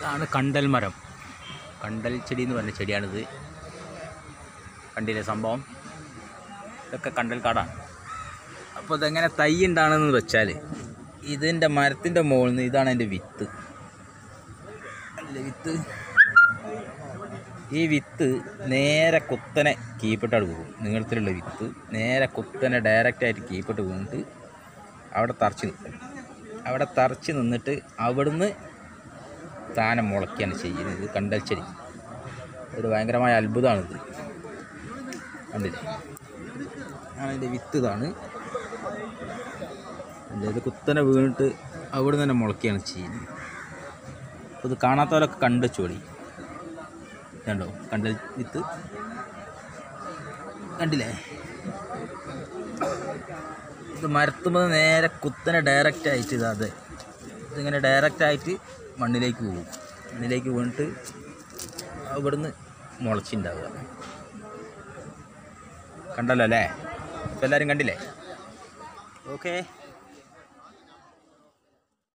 ഇതാണ് കണ്ടൽ മരം കണ്ടൽ ചെടി എന്ന് പറഞ്ഞ ചെടിയാണിത് കണ്ടില്ലേ സംഭവം ഇതൊക്കെ കണ്ടൽ കാടാണ് അപ്പോൾ ഇതെങ്ങനെ തൈ ഉണ്ടാണെന്ന് വെച്ചാൽ ഇതിൻ്റെ മരത്തിൻ്റെ മുകളിൽ നിന്ന് ഇതാണ് എൻ്റെ വിത്ത് അല്ലേ വിത്ത് ഈ വിത്ത് നേരെ കുത്തനെ കീപ്പിട്ടാണ് പോകും നീളത്തിലുള്ള വിത്ത് നേരെ കുത്തനെ ഡയറക്റ്റായിട്ട് കീപ്പിട്ട് വീണിട്ട് അവിടെ തറച്ച് നിൽക്കും അവിടെ തറച്ച് നിന്നിട്ട് അവിടുന്ന് താനെ മുളയ്ക്കുകയാണ് ചെയ്യുന്നത് കണ്ടൽ ചെടി ഒരു ഭയങ്കരമായ അത്ഭുതമാണിത് കണ്ടില്ലേ ആണ് ഇതിൻ്റെ വിത്ത് ഇതാണ് അല്ല, ഇത് കുത്തനെ വീണിട്ട് അവിടെ തന്നെ മുളയ്ക്കുകയാണ് ചെയ്യുന്നത് അപ്പോൾ ഇത് കാണാത്തവരൊക്കെ കണ്ടു ചോടി കണ്ടോ കണ്ടൽ വിത്ത് കണ്ടില്ലേ ഇത് മരത്തുമ്പോൾ നേരെ കുത്തനെ ഡയറക്റ്റ് ആയിട്ട് ഇതാ അതെ ഇതിങ്ങനെ ഡയറക്റ്റ് ആയിട്ട് മണ്ണിലേക്ക് പോകും മണ്ണിലേക്ക് വീണിട്ട് അവിടുന്ന് മുളച്ചുണ്ടാവുക കണ്ടല്ലോ അല്ലേ ഇപ്പം എല്ലാവരും കണ്ടില്ലേ ഓക്കേ